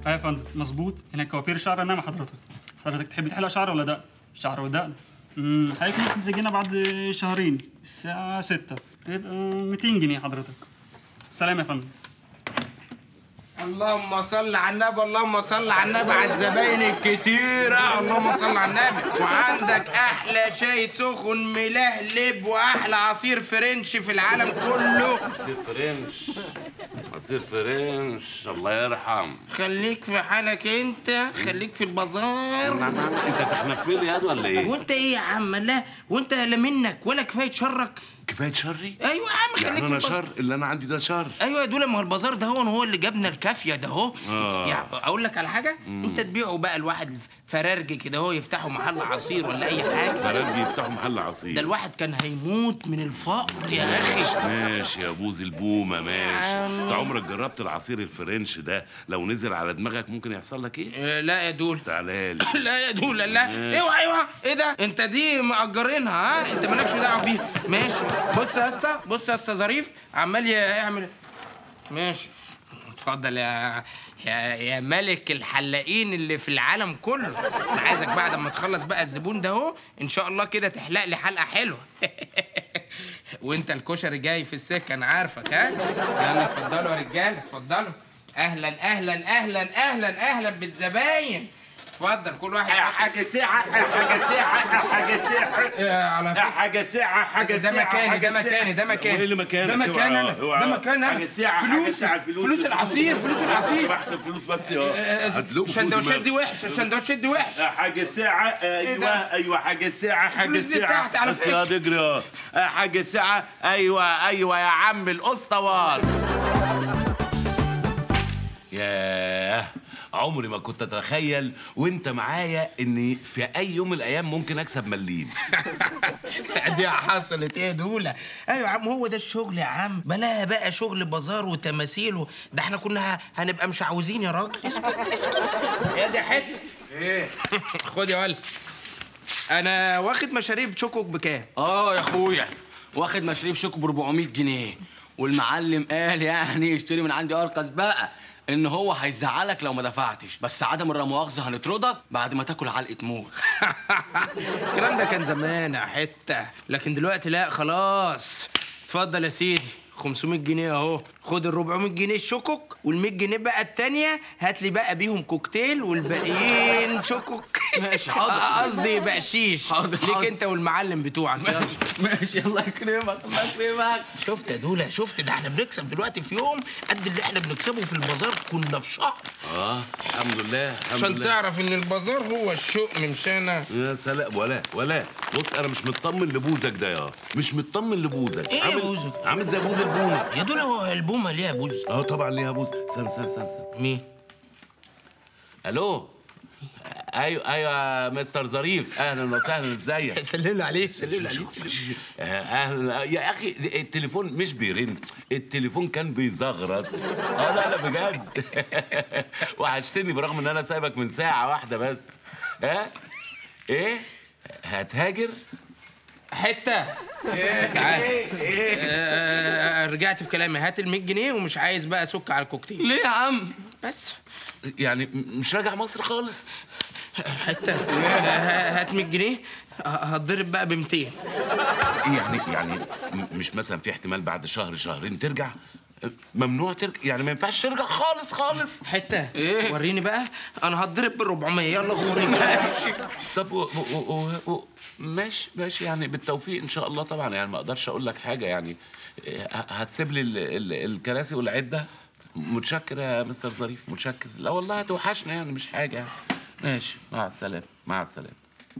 اه يا فندم مظبوط هنا كوافير شعر نعم حضرتك حضرتك تحب تحلق شعر ولا دقن شعر ودقن امم حضرتك ممكن تجينا بعد شهرين الساعة 6 يبقى 200 جنيه حضرتك سلام يا فندم اللهم صل على النبي اللهم صل على النبي على الزباين الكتيرة اللهم صل على النبي وعندك أحلى شاي سخن ملهلب وأحلى عصير فرنش في العالم كله عصير فرنش عصير فرنش الله يرحم خليك في حالك أنت خليك في البازار انت تحنفي لي ياد ولا ايه؟ وأنت إيه يا عم لا وأنت لا منك ولا كفاية شرك كفايه شري؟ أيوة يا عم خليك يعني في انا البازار شر اللي انا عندي ده شر ايوه يا دول ما هو البازار ده هو هو اللي جابنا الكافيه ده اهو آه. يعني اقول لك على حاجه انت تبيعه بقى الواحد فرارج كده هو يفتحوا محل عصير ولا اي حاجه فرنجي يفتحوا محل ده عصير الواحد كان هيموت من الفقر يا اخي ماشي يا بوز البومه ماشي عم. انت عمرك جربت العصير الفرنش ده لو نزل على دماغك ممكن يحصل لك ايه؟ آه، لا يا دول تعالى لي لا يا دول لا ايوه ايوه ايه ده انت دي مأجرينها ها انت مالكش دعوه بيها ماشي بص يا اسطى بص يا اسطى ظريف عمال يعمل ماشي اتفضل يا يا يا ملك الحلاقين اللي في العالم كله انا عايزك بعد ما تخلص بقى الزبون ده اهو ان شاء الله كده تحلق لي حلقه حلوه وانت الكشري جاي في السكه انا عارفك ها يلا اتفضلوا يا رجاله اتفضلوا اهلا اهلا اهلا اهلا اهلا بالزباين اتفضل كل واحد حاجة ساعة حاجة ساعة حاجة ساعة آه، على فكره حاجة ساعة حاجة ده ساعة مكاني ده حاجة ساعة. مكاني ده مكاني وايه اللي مكانك؟ ده مكاني انا اوعى- اوعى. ده مكاني انا حاجة ساعة، حاجة فلوس ساعة، الفلوس. فلوس العصير فلوس العصير بحت الفلوس بس يا آه، هتلقوا فوق الشندوتشات دي دماغك. وحشه الشندوتشات دي وحشه حاجة ساعة ايوه ده؟ ايوه حاجة ساعة حاجة الفلوس دي ساعة بتاعتي على بس فكره يا دجري اه آه، حاجة ساعة ايوه ايوه يا عم الاسطوات ياه عمري ما كنت اتخيل وانت معايا اني في اي يوم من الايام ممكن اكسب مليم دي حصلت ايه دولة ايوه يا عم هو ده الشغل يا عم بلاها بقى شغل بازار وتماثيل و... ده احنا كنا ه- هنبقى مش عاوزين يا راجل اسكت اسكت يا دي حته ايه خد يا ولد انا واخد مشاريب شوكوك بكام اه يا اخويا واخد مشاريب شوكو ب 400 جنيه والمعلم قال يعني اشتري من عندي ارخص بقى ان هو هيزعلك لو ما دفعتش بس عدم الرمواخذه هنطردك بعد ما تاكل علقه موت الكلام ده كان زمان يا حته لكن دلوقتي لا خلاص اتفضل يا سيدي 500 جنيه اهو خد ال 400 جنيه الشوكوك وال 100 جنيه بقى التانية هات لي بقى بيهم كوكتيل والباقيين شوكوك ماشي، حاضر. قصدي بقشيش حاضر، ليك حاضر. انت والمعلم بتوعك يلا ماشي الله يكرمك الله يكرمك شفت يا دولا شفت ده احنا بنكسب دلوقتي في يوم قد اللي احنا بنكسبه في البازار كنا في شهر اه الحمد لله الحمد عشان لله تعرف ان البازار هو الشؤم مش انا يا سلام ولا ولا بص انا مش مطمن لبوزك ده يا مش مطمن لبوزك إيه يا عامل بوزك؟ عامل زي بوز البومه يا دولا هو البومه ليها بوز اه طبعا ليها بوز استنى استنى استنى استنى. مين الو ايوه ايوه يا مستر ظريف اهلا وسهلا ازيك سلم عليه سلم عليه آه، اهلا يا اخي التليفون مش بيرن التليفون كان بيزغرط اه لا لا بجد وحشتني برغم ان انا سايبك من ساعه واحده بس ها ايه هتهاجر حته تعال آه، رجعت في كلامي هات ال 100 جنيه ومش عايز بقى اسك على الكوكتيل ليه يا عم بس يعني م- مش راجع مصر خالص حته آه، هات 100 جنيه ه- هتضرب بقى ب 200 يعني يعني م- مش مثلا في احتمال بعد شهر شهرين ترجع ممنوع ترجع يعني ما ينفعش ترجع خالص خالص حته وريني بقى انا هتضرب بال 400 يلا خوري طب و و و و ماشي ماشي يعني بالتوفيق ان شاء الله طبعا يعني ما اقدرش اقول لك حاجه يعني ه- هتسيب لي ال- ال- الكراسي والعده متشكر يا مستر ظريف متشكر لا والله هتوحشنا يعني مش حاجه يعني ماشي مع السلامه مع السلامه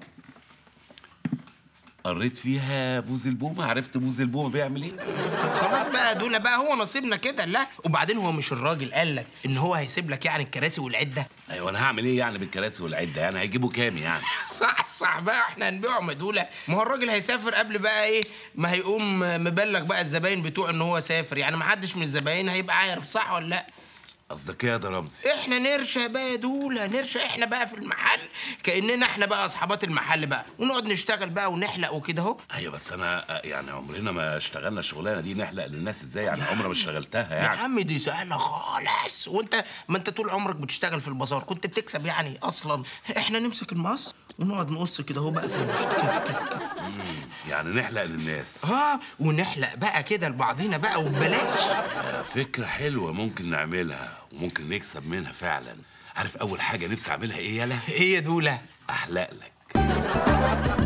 قريت فيها بوز البومه عرفت بوز البومه بيعمل ايه خلاص بقى دول بقى هو نصيبنا كده لا وبعدين هو مش الراجل قال لك ان هو هيسيب لك يعني الكراسي والعده ايوه انا هعمل ايه يعني بالكراسي والعده يعني هيجيبوا كام يعني صح صح بقى احنا هنبيعهم يا دوله ما هو الراجل هيسافر قبل بقى ايه ما هيقوم مبلغ بقى الزباين بتوعه ان هو سافر يعني ما حدش من الزباين هيبقى عارف صح ولا لا قصدك ايه يا ده رمزي احنا نرشى بقى يا دولا نرشى احنا بقى في المحل كاننا احنا بقى اصحابات المحل بقى ونقعد نشتغل بقى ونحلق وكده اهو ايوه بس انا آه، يعني عمرنا ما اشتغلنا الشغلانه دي نحلق للناس ازاي يعني عمرنا ما اشتغلتها يا يعني عم دي سهله خالص وانت ما انت طول عمرك بتشتغل في البازار كنت بتكسب يعني اصلا احنا نمسك المقص ونقعد نقص كده اهو بقى في المشط كده كده كده يعني نحلق للناس اه ونحلق بقى كده لبعضينا بقى وببلاش آه، فكره حلوه ممكن نعملها وممكن نكسب منها فعلا عارف اول حاجه نفسي اعملها ايه يالا ايه يا دولا احلق لك